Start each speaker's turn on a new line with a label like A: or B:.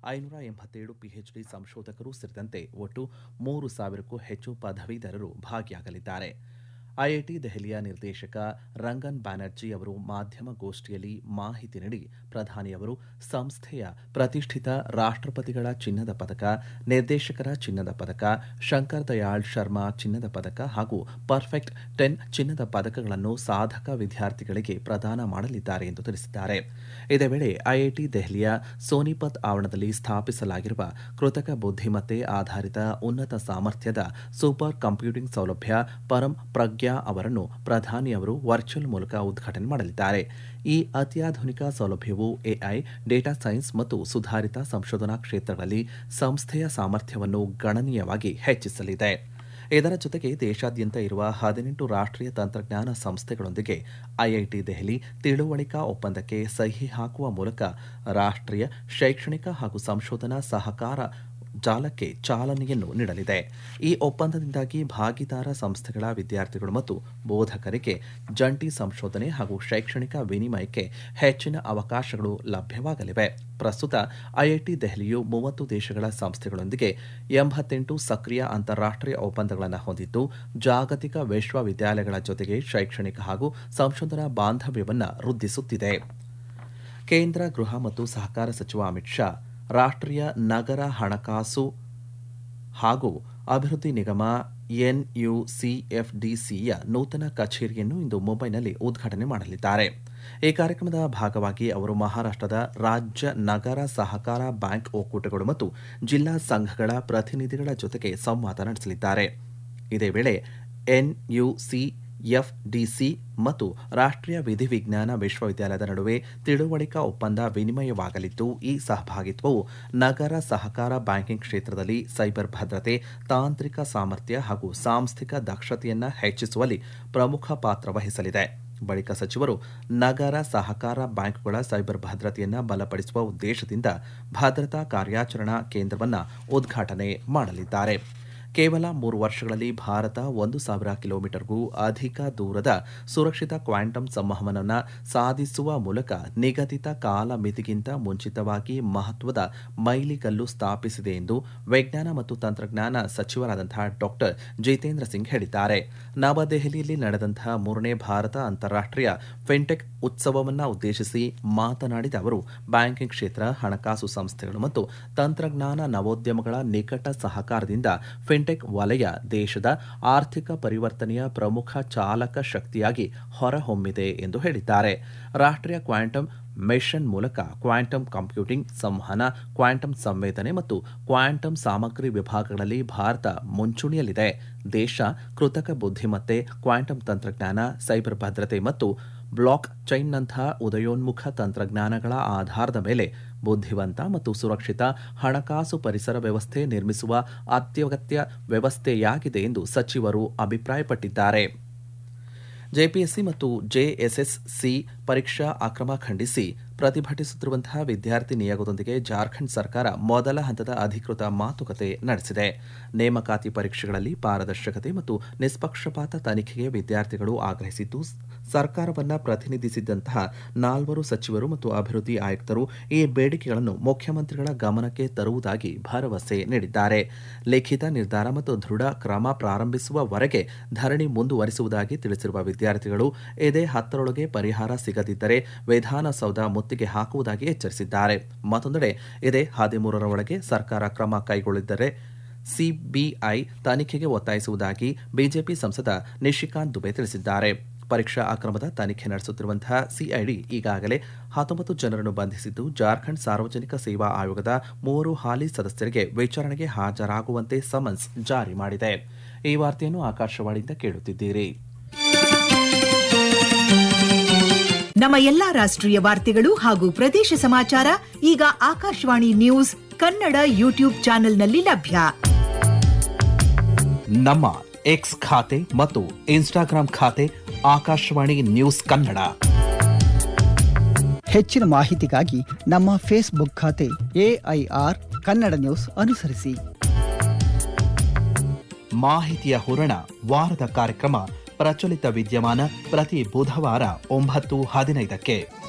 A: ಐನೂರ ಎಂಬತ್ತೇಳು ಪಿಎಚ್ಡಿ ಸಂಶೋಧಕರು ಸೇರಿದಂತೆ ಒಟ್ಟು ಮೂರು ಸಾವಿರಕ್ಕೂ ಹೆಚ್ಚು ಪದವೀಧರರು ಭಾಗಿಯಾಗಲಿದ್ದಾರೆ ಐಐಟಿ ದೆಹಲಿಯ ನಿರ್ದೇಶಕ ರಂಗನ್ ಬ್ಯಾನರ್ಜಿ ಅವರು ಮಾಧ್ಯಮ ಗೋಷ್ಠಿಯಲ್ಲಿ ಮಾಹಿತಿ ನೀಡಿ ಪ್ರಧಾನಿಯವರು ಸಂಸ್ಥೆಯ ಪ್ರತಿಷ್ಠಿತ ರಾಷ್ಟ್ರಪತಿಗಳ ಚಿನ್ನದ ಪದಕ ನಿರ್ದೇಶಕರ ಚಿನ್ನದ ಪದಕ ಶಂಕರ್ ದಯಾಳ್ ಶರ್ಮಾ ಚಿನ್ನದ ಪದಕ ಹಾಗೂ ಪರ್ಫೆಕ್ಟ್ ಟೆನ್ ಚಿನ್ನದ ಪದಕಗಳನ್ನು ಸಾಧಕ ವಿದ್ಯಾರ್ಥಿಗಳಿಗೆ ಪ್ರದಾನ ಮಾಡಲಿದ್ದಾರೆ ಎಂದು ತಿಳಿಸಿದ್ದಾರೆ ಇದೇ ವೇಳೆ ಐಐಟಿ ದೆಹಲಿಯ ಸೋನಿಪತ್ ಆವರಣದಲ್ಲಿ ಸ್ಥಾಪಿಸಲಾಗಿರುವ ಕೃತಕ ಬುದ್ಧಿಮತ್ತೆ ಆಧಾರಿತ ಉನ್ನತ ಸಾಮರ್ಥ್ಯದ ಸೂಪರ್ ಕಂಪ್ಯೂಟಿಂಗ್ ಸೌಲಭ್ಯ ಪರಂ ಪ್ರಜ್ಞಾ ಅವರನ್ನು ಪ್ರಧಾನಿಯವರು ವರ್ಚುವಲ್ ಮೂಲಕ ಉದ್ಘಾಟನೆ ಮಾಡಲಿದ್ದಾರೆ ಈ ಅತ್ಯಾಧುನಿಕ ಸೌಲಭ್ಯವು ಎಐ ಡೇಟಾ ಸೈನ್ಸ್ ಮತ್ತು ಸುಧಾರಿತ ಸಂಶೋಧನಾ ಕ್ಷೇತ್ರಗಳಲ್ಲಿ ಸಂಸ್ಥೆಯ ಸಾಮರ್ಥ್ಯವನ್ನು ಗಣನೀಯವಾಗಿ ಹೆಚ್ಚಿಸಲಿದೆ ಇದರ ಜೊತೆಗೆ ದೇಶಾದ್ಯಂತ ಇರುವ ಹದಿನೆಂಟು ರಾಷ್ಟ್ರೀಯ ತಂತ್ರಜ್ಞಾನ ಸಂಸ್ಥೆಗಳೊಂದಿಗೆ ಐಐಟಿ ದೆಹಲಿ ತಿಳುವಳಿಕಾ ಒಪ್ಪಂದಕ್ಕೆ ಸಹಿ ಹಾಕುವ ಮೂಲಕ ರಾಷ್ಟ್ರೀಯ ಶೈಕ್ಷಣಿಕ ಹಾಗೂ ಸಂಶೋಧನಾ ಸಹಕಾರ ಜಾಲಕ್ಕೆ ಚಾಲನೆಯನ್ನು ನೀಡಲಿದೆ ಈ ಒಪ್ಪಂದದಿಂದಾಗಿ ಭಾಗಿದಾರ ಸಂಸ್ಥೆಗಳ ವಿದ್ಯಾರ್ಥಿಗಳು ಮತ್ತು ಬೋಧಕರಿಗೆ ಜಂಟಿ ಸಂಶೋಧನೆ ಹಾಗೂ ಶೈಕ್ಷಣಿಕ ವಿನಿಮಯಕ್ಕೆ ಹೆಚ್ಚಿನ ಅವಕಾಶಗಳು ಲಭ್ಯವಾಗಲಿವೆ ಪ್ರಸ್ತುತ ಐಐಟಿ ದೆಹಲಿಯು ಮೂವತ್ತು ದೇಶಗಳ ಸಂಸ್ಥೆಗಳೊಂದಿಗೆ ಎಂಬತ್ತೆಂಟು ಸಕ್ರಿಯ ಅಂತಾರಾಷ್ಟ್ರೀಯ ಒಪ್ಪಂದಗಳನ್ನು ಹೊಂದಿದ್ದು ಜಾಗತಿಕ ವಿಶ್ವವಿದ್ಯಾಲಯಗಳ ಜೊತೆಗೆ ಶೈಕ್ಷಣಿಕ ಹಾಗೂ ಸಂಶೋಧನಾ ಬಾಂಧವ್ಯವನ್ನು ವೃದ್ಧಿಸುತ್ತಿದೆ ಕೇಂದ್ರ ಗೃಹ ಮತ್ತು ಸಹಕಾರ ಸಚಿವ ಅಮಿತ್ ಶಾ ರಾಷ್ಟ್ರೀಯ ನಗರ ಹಣಕಾಸು ಹಾಗೂ ಅಭಿವೃದ್ಧಿ ನಿಗಮ ಎನ್ಯುಸಿಎಫ್ಡಿಸಿಯ ನೂತನ ಕಚೇರಿಯನ್ನು ಇಂದು ಮುಂಬೈನಲ್ಲಿ ಉದ್ಘಾಟನೆ ಮಾಡಲಿದ್ದಾರೆ ಈ ಕಾರ್ಯಕ್ರಮದ ಭಾಗವಾಗಿ ಅವರು ಮಹಾರಾಷ್ಟ್ರದ ರಾಜ್ಯ ನಗರ ಸಹಕಾರ ಬ್ಯಾಂಕ್ ಒಕ್ಕೂಟಗಳು ಮತ್ತು ಜಿಲ್ಲಾ ಸಂಘಗಳ ಪ್ರತಿನಿಧಿಗಳ ಜೊತೆಗೆ ಸಂವಾದ ನಡೆಸಲಿದ್ದಾರೆ ಇದೇ ವೇಳೆ ಎನ್ಯುಸಿ ಎಫ್ಡಿಸಿ ಮತ್ತು ರಾಷ್ಟ್ರೀಯ ವಿಧಿವಿಜ್ಞಾನ ವಿಶ್ವವಿದ್ಯಾಲಯದ ನಡುವೆ ತಿಳುವಳಿಕಾ ಒಪ್ಪಂದ ವಿನಿಮಯವಾಗಲಿದ್ದು ಈ ಸಹಭಾಗಿತ್ವವು ನಗರ ಸಹಕಾರ ಬ್ಯಾಂಕಿಂಗ್ ಕ್ಷೇತ್ರದಲ್ಲಿ ಸೈಬರ್ ಭದ್ರತೆ ತಾಂತ್ರಿಕ ಸಾಮರ್ಥ್ಯ ಹಾಗೂ ಸಾಂಸ್ಥಿಕ ದಕ್ಷತೆಯನ್ನು ಹೆಚ್ಚಿಸುವಲ್ಲಿ ಪ್ರಮುಖ ಪಾತ್ರ ವಹಿಸಲಿದೆ ಬಳಿಕ ಸಚಿವರು ನಗರ ಸಹಕಾರ ಬ್ಯಾಂಕ್ಗಳ ಸೈಬರ್ ಭದ್ರತೆಯನ್ನು ಬಲಪಡಿಸುವ ಉದ್ದೇಶದಿಂದ ಭದ್ರತಾ ಕಾರ್ಯಾಚರಣಾ ಕೇಂದ್ರವನ್ನು ಉದ್ಘಾಟನೆ ಮಾಡಲಿದ್ದಾರೆ ಕೇವಲ ಮೂರು ವರ್ಷಗಳಲ್ಲಿ ಭಾರತ ಒಂದು ಸಾವಿರ ಕಿಲೋಮೀಟರ್ಗೂ ಅಧಿಕ ದೂರದ ಸುರಕ್ಷಿತ ಕ್ವಾಂಟಮ್ ಸಂವಹನವನ್ನು ಸಾಧಿಸುವ ಮೂಲಕ ನಿಗದಿತ ಕಾಲ ಮಿತಿಗಿಂತ ಮುಂಚಿತವಾಗಿ ಮಹತ್ವದ ಮೈಲಿಗಲ್ಲು ಸ್ಥಾಪಿಸಿದೆ ಎಂದು ವಿಜ್ಞಾನ ಮತ್ತು ತಂತ್ರಜ್ಞಾನ ಸಚಿವರಾದಂತಹ ಡಾಕ್ಟರ್ ಜಿತೇಂದ್ರ ಸಿಂಗ್ ಹೇಳಿದ್ದಾರೆ ನವದೆಹಲಿಯಲ್ಲಿ ನಡೆದಂತಹ ಮೂರನೇ ಭಾರತ ಅಂತಾರಾಷ್ಟ್ರೀಯ ಫಿನ್ಟೆಕ್ ಉತ್ಸವವನ್ನು ಉದ್ದೇಶಿಸಿ ಮಾತನಾಡಿದ ಅವರು ಬ್ಯಾಂಕಿಂಗ್ ಕ್ಷೇತ್ರ ಹಣಕಾಸು ಸಂಸ್ಥೆಗಳು ಮತ್ತು ತಂತ್ರಜ್ಞಾನ ನವೋದ್ಯಮಗಳ ನಿಕಟ ಸಹಕಾರದಿಂದ ಫಿನ್ಟೆಕ್ ವಲಯ ದೇಶದ ಆರ್ಥಿಕ ಪರಿವರ್ತನೆಯ ಪ್ರಮುಖ ಚಾಲಕ ಶಕ್ತಿಯಾಗಿ ಹೊರಹೊಮ್ಮಿದೆ ಎಂದು ಹೇಳಿದ್ದಾರೆ ರಾಷ್ಟ್ರೀಯ ಕ್ವಾಂಟಮ್ ಮಿಷನ್ ಮೂಲಕ ಕ್ವಾಂಟಮ್ ಕಂಪ್ಯೂಟಿಂಗ್ ಸಂವಹನ ಕ್ವಾಂಟಮ್ ಸಂವೇದನೆ ಮತ್ತು ಕ್ವಾಂಟಮ್ ಸಾಮಗ್ರಿ ವಿಭಾಗಗಳಲ್ಲಿ ಭಾರತ ಮುಂಚೂಣಿಯಲ್ಲಿದೆ ದೇಶ ಕೃತಕ ಬುದ್ಧಿಮತ್ತೆ ಕ್ವಾಂಟಮ್ ತಂತ್ರಜ್ಞಾನ ಸೈಬರ್ ಭದ್ರತೆ ಮತ್ತು ಬ್ಲಾಕ್ ಚೈನ್ನಂತಹ ಉದಯೋನ್ಮುಖ ತಂತ್ರಜ್ಞಾನಗಳ ಆಧಾರದ ಮೇಲೆ ಬುದ್ಧಿವಂತ ಮತ್ತು ಸುರಕ್ಷಿತ ಹಣಕಾಸು ಪರಿಸರ ವ್ಯವಸ್ಥೆ ನಿರ್ಮಿಸುವ ಅತ್ಯಗತ್ಯ ವ್ಯವಸ್ಥೆಯಾಗಿದೆ ಎಂದು ಸಚಿವರು ಅಭಿಪ್ರಾಯಪಟ್ಟಿದ್ದಾರೆ ಜೆಪಿಎಸ್ಸಿ ಮತ್ತು ಜೆಎಸ್ಎಸ್ಸಿ ಪರೀಕ್ಷಾ ಅಕ್ರಮ ಖಂಡಿಸಿ ಪ್ರತಿಭಟಿಸುತ್ತಿರುವಂತಹ ವಿದ್ಯಾರ್ಥಿ ನಿಯೋಗದೊಂದಿಗೆ ಜಾರ್ಖಂಡ್ ಸರ್ಕಾರ ಮೊದಲ ಹಂತದ ಅಧಿಕೃತ ಮಾತುಕತೆ ನಡೆಸಿದೆ ನೇಮಕಾತಿ ಪರೀಕ್ಷೆಗಳಲ್ಲಿ ಪಾರದರ್ಶಕತೆ ಮತ್ತು ನಿಷ್ಪಕ್ಷಪಾತ ತನಿಖೆಗೆ ವಿದ್ಯಾರ್ಥಿಗಳು ಆಗ್ರಹಿಸಿದ್ದು ಸರ್ಕಾರವನ್ನ ಪ್ರತಿನಿಧಿಸಿದ್ದಂತಹ ನಾಲ್ವರು ಸಚಿವರು ಮತ್ತು ಅಭಿವೃದ್ಧಿ ಆಯುಕ್ತರು ಈ ಬೇಡಿಕೆಗಳನ್ನು ಮುಖ್ಯಮಂತ್ರಿಗಳ ಗಮನಕ್ಕೆ ತರುವುದಾಗಿ ಭರವಸೆ ನೀಡಿದ್ದಾರೆ ಲಿಖಿತ ನಿರ್ಧಾರ ಮತ್ತು ದೃಢ ಕ್ರಮ ಪ್ರಾರಂಭಿಸುವವರೆಗೆ ಧರಣಿ ಮುಂದುವರಿಸುವುದಾಗಿ ತಿಳಿಸಿರುವ ವಿದ್ಯಾರ್ಥಿಗಳು ಇದೇ ಹತ್ತರೊಳಗೆ ಪರಿಹಾರ ಸಿಗದಿದ್ದರೆ ವಿಧಾನಸೌಧ ಮುತ್ತಿಗೆ ಹಾಕುವುದಾಗಿ ಎಚ್ಚರಿಸಿದ್ದಾರೆ ಮತ್ತೊಂದೆಡೆ ಇದೇ ಹದಿಮೂರರ ಒಳಗೆ ಸರ್ಕಾರ ಕ್ರಮ ಕೈಗೊಳ್ಳಿದ್ದರೆ ಸಿಬಿಐ ತನಿಖೆಗೆ ಒತ್ತಾಯಿಸುವುದಾಗಿ ಬಿಜೆಪಿ ಸಂಸದ ನಿಶಿಕಾಂತ್ ದುಬೆ ತಿಳಿಸಿದ್ದಾರೆ ಪರೀಕ್ಷಾ ಅಕ್ರಮದ ತನಿಖೆ ನಡೆಸುತ್ತಿರುವಂತಹ ಸಿಐಡಿ ಈಗಾಗಲೇ ಹತ್ತೊಂಬತ್ತು ಜನರನ್ನು ಬಂಧಿಸಿದ್ದು ಜಾರ್ಖಂಡ್ ಸಾರ್ವಜನಿಕ ಸೇವಾ ಆಯೋಗದ ಮೂವರು ಹಾಲಿ ಸದಸ್ಯರಿಗೆ ವಿಚಾರಣೆಗೆ ಹಾಜರಾಗುವಂತೆ ಸಮನ್ಸ್ ಜಾರಿ ಮಾಡಿದೆ ಈ ವಾರ್ತೆಯನ್ನು ಆಕಾಶವಾಣಿಯಿಂದ ಕೇಳುತ್ತಿದ್ದೀರಿ
B: ನಮ್ಮ ಎಲ್ಲಾ ರಾಷ್ಟ್ರೀಯ ವಾರ್ತೆಗಳು ಹಾಗೂ ಪ್ರದೇಶ ಸಮಾಚಾರ ಈಗ ಆಕಾಶವಾಣಿ ನ್ಯೂಸ್ ಕನ್ನಡ ಯೂಟ್ಯೂಬ್ ಚಾನೆಲ್ನಲ್ಲಿ ಲಭ್ಯ
A: ನಮ್ಮ ಎಕ್ಸ್ ಖಾತೆ ಮತ್ತು ಇನ್ಸ್ಟಾಗ್ರಾಂ ಖಾತೆ ಆಕಾಶವಾಣಿ ನ್ಯೂಸ್ ಕನ್ನಡ
C: ಹೆಚ್ಚಿನ ಮಾಹಿತಿಗಾಗಿ ನಮ್ಮ ಫೇಸ್ಬುಕ್ ಖಾತೆ ಎಐಆರ್ ಕನ್ನಡ ನ್ಯೂಸ್ ಅನುಸರಿಸಿ
A: ಮಾಹಿತಿಯ ಹೂರಣ ವಾರದ ಕಾರ್ಯಕ್ರಮ ಪ್ರಚಲಿತ ವಿದ್ಯಮಾನ ಪ್ರತಿ ಬುಧವಾರ ಒಂಬತ್ತು ಹದಿನೈದಕ್ಕೆ